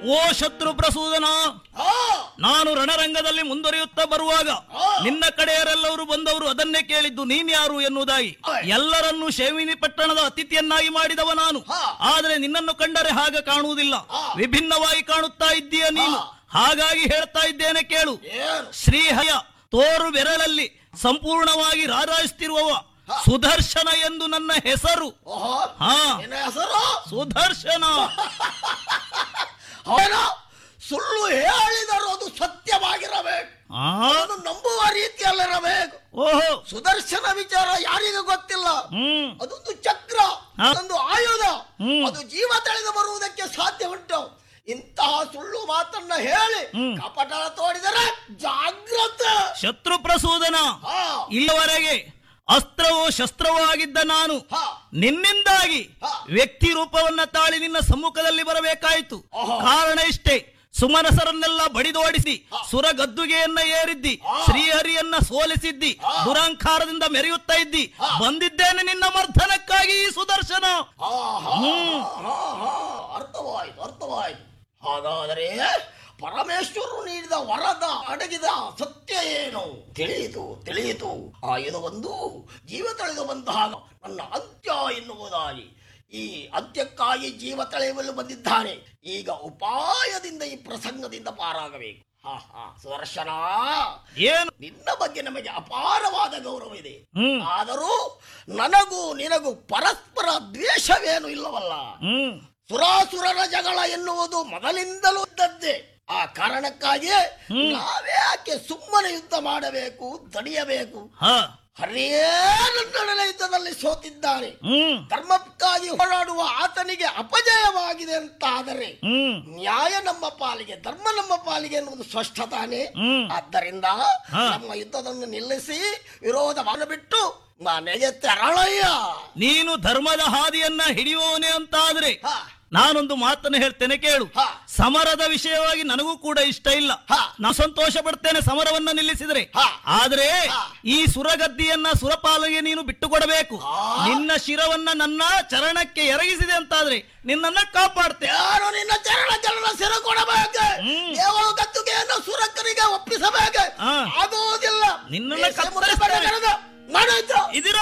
ಓ ಶತ್ರು ಪ್ರಸೂದನ ಆ, ನಾನು ರಣರಂಗದಲ್ಲಿ ಮುಂದುವರಿಯುತ್ತಾ ಬರುವಾಗ ನಿನ್ನ ಕಡೆಯವರೆಲ್ಲರೂ ಬಂದವರು ಅದನ್ನೇ ಕೇಳಿದ್ದು ನೀನ್ ಯಾರು ಎನ್ನುವುದಾಗಿ ಎಲ್ಲರನ್ನೂ ಶೇವಿನಿ ಪಟ್ಟಣದ ಅತಿಥಿಯನ್ನಾಗಿ ಮಾಡಿದವ ನಾನು ಆದರೆ ನಿನ್ನನ್ನು ಕಂಡರೆ ಹಾಗೆ ಕಾಣುವುದಿಲ್ಲ ವಿಭಿನ್ನವಾಗಿ ಕಾಣುತ್ತಾ ಇದ್ದೀಯ ನೀನು ಹಾಗಾಗಿ ಹೇಳ್ತಾ ಇದ್ದೇನೆ ಕೇಳು ಏನು ಶ್ರೀಹಯ ತೋರು ಬೆರಳಲ್ಲಿ ಸಂಪೂರ್ಣವಾಗಿ ರಾರಾಯಿಸುತ್ತಿರುವವ ಸುದರ್ಶನ ಎಂದು ನನ್ನ ಹೆಸರು ಓಹೋ ಹಾ ನಿನ್ನ ಹೆಸರು ಸುದರ್ಶನ ಏನೋ ಸುಳ್ಳು ಹೇಳಿದರೂ ಅದು ಸತ್ಯವಾಗಿರಬೇಕು ಆ ಅದನ್ನು ನಂಬುವ ರೀತಿಯಲ್ಲಿರಬೇಕು ಓಹೋ ಸುದರ್ಶನ ವಿಚಾರ ಯಾರಿಗೂ ಗೊತ್ತಿಲ್ಲ ಹ್ಮ್ ಅದೊಂದು ಚಕ್ರ ಹಾ. ಅದೊಂದು ಆಯುಧ ಹ್ಮ್. ಅದು ಜೀವ ತಳೆದು ಬರುವುದಕ್ಕೆ ಸಾಧ್ಯ ಉಂಟು ಇಂತಹ ಸುಳ್ಳು ಮಾತನ್ನ ಹೇಳಿ ಹ್ಮ್. ಕಪಟ ತೋಡಿದರೆ ಜಾಗ್ರತೆ ಶತ್ರು ಪ್ರಸೂದನ ಹಾ ಇಲ್ಲಿವರೆಗೆ ಅಸ್ತ್ರವೋ ಶಸ್ತ್ರವೋ ಆಗಿದ್ದ ನಾನು ಹಾ ನಿನ್ನಿಂದಾಗಿ ಹಾ. ವ್ಯಕ್ತಿ ರೂಪವನ್ನ ತಾಳಿ ನಿನ್ನ ಸಮ್ಮುಖದಲ್ಲಿ ಬರಬೇಕಾಯಿತು ಓಹೋ. ಕಾರಣ ಇಷ್ಟೇ ಸುಮನಸರನ್ನೆಲ್ಲ ಬಡಿದೋಡಿಸಿ ಸುರ ಗದ್ದುಗೆಯನ್ನ ಏರಿದ್ದಿ ಶ್ರೀಹರಿಯನ್ನ ಸೋಲಿಸಿದ್ದಿ ದುರಾಂಕಾರದಿಂದ ಮೆರೆಯುತ್ತಾ ಇದ್ದಿ ಬಂದಿದ್ದೇನೆ ನಿನ್ನ ಮರ್ಧನಕ್ಕಾಗಿ ಈ ಸುದರ್ಶನ ಹಾ, ಹಾ, ಹಾ, ಹಾ, ಅರ್ಥವಾಯ್ತು ಅರ್ಥವಾಯ್ತು ಹಾಗಾದರೆ ಪರಮೇಶ್ವರರು ನೀಡಿದ ವರದ ಅಡಗಿದ ಸತ್ಯ ಏನು ತಿಳಿಯಿತು ತಿಳಿಯಿತು ಆ ಇದು ಒಂದು ಜೀವ ತಳೆದು ಬಂದಾಗ ನನ್ನ ಅಂತ್ಯ ಎನ್ನುವುದಾಗಿ ಈ ಅಂತ್ಯಕ್ಕಾಗಿ ಜೀವ ತಳೆಯಲು ಬಂದಿದ್ದಾನೆ ಈಗ ಉಪಾಯದಿಂದ ಈ ಪ್ರಸಂಗದಿಂದ ಪಾರಾಗಬೇಕು ಹಾ ಹಾ ಸುದರ್ಶನ ಏನು ನಿನ್ನ ಬಗ್ಗೆ ನಮಗೆ ಅಪಾರವಾದ ಗೌರವ ಇದೆ ಹ್ಮ್ ಆದರೂ ನನಗೂ ನಿನಗೂ ಪರಸ್ಪರ ದ್ವೇಷವೇನು ಇಲ್ಲವಲ್ಲ ಹ್ಮ್ ಸುರಾಸುರರ ಜಗಳ ಎನ್ನುವುದು ಮೊದಲಿಂದಲೂ ಇದ್ದದ್ದೇ ಆ ಕಾರಣಕ್ಕಾಗಿ ನಾವ್ಯಾಕೆ ಸುಮ್ಮನೆ ಯುದ್ಧ ಮಾಡಬೇಕು ತಡೆಯಬೇಕು ಹ ಹರಿಯೇ ನನ್ನ ಯುದ್ಧದಲ್ಲಿ ಸೋತಿದ್ದಾನೆ ಹ್ಮ್ ಧರ್ಮಕ್ಕಾಗಿ ಹೋರಾಡುವ ಆತನಿಗೆ ಅಪಜಯವಾಗಿದೆ ಅಂತ ಆದರೆ ಹ್ಮ್ ನ್ಯಾಯ ನಮ್ಮ ಪಾಲಿಗೆ ಧರ್ಮ ನಮ್ಮ ಪಾಲಿಗೆ ಎನ್ನುವುದು ಸ್ಪಷ್ಟ ತಾನೆ ಹ್ಮ್ ಆದ್ದರಿಂದ ಹಾ. ನಮ್ಮ ಯುದ್ಧವನ್ನು ನಿಲ್ಲಿಸಿ ವಿರೋಧ ಮಾಡಿಬಿಟ್ಟು ಮನೆಗೆ ತೆರಳಯ್ಯ ನೀನು ಧರ್ಮದ ಹಾದಿಯನ್ನ ಹಿಡಿಯುವವನೇ ಅಂತಾದ್ರೆ ಹಾ, ನಾನೊಂದು ಮಾತನ್ನು ಹೇಳ್ತೇನೆ ಕೇಳು ಹಾ. ಸಮರದ ವಿಷಯವಾಗಿ ನನಗೂ ಕೂಡ ಇಷ್ಟ ಇಲ್ಲ ಹಾ. ನಾನು ಸಂತೋಷ ಪಡ್ತೇನೆ ಸಮರವನ್ನ ನಿಲ್ಲಿಸಿದ್ರೆ ಹಾ. ಆದ್ರೆ ಹಾ. ಈ ಸುರಗದ್ದಿಯನ್ನ ಸುರಪಾಲಿಗೆ ನೀನು ಬಿಟ್ಟು ಕೊಡಬೇಕು ನಿನ್ನ ಶಿರವನ್ನ ನನ್ನ ಚರಣಕ್ಕೆ ಎರಗಿಸಿದೆ ಅಂತಾದ್ರೆ ನಿನ್ನನ್ನ ಕಾಪಾಡ್ತೆ ಯಾರು ನಿನ್ನ ಚರಣ ಚರಣ ಸಿರ ಕೊಡಬೇಕು ಹ್ಮ್. ದೇವ ಗದ್ದುಗೆಯನ್ನು ಸುರಕ್ಕರಿಗೆ ಒಪ್ಪಿಸಬೇಕು ಹಾ. ಆಗುವುದಿಲ್ಲ ನಿನ್ನನ್ನ ಈ ಸಮುದ್ರ ಕತ್ತರಿಸ್ತೇನೆ. ಬಡಗರದ ಮಾಡಿದ್ರು ಇದಿರ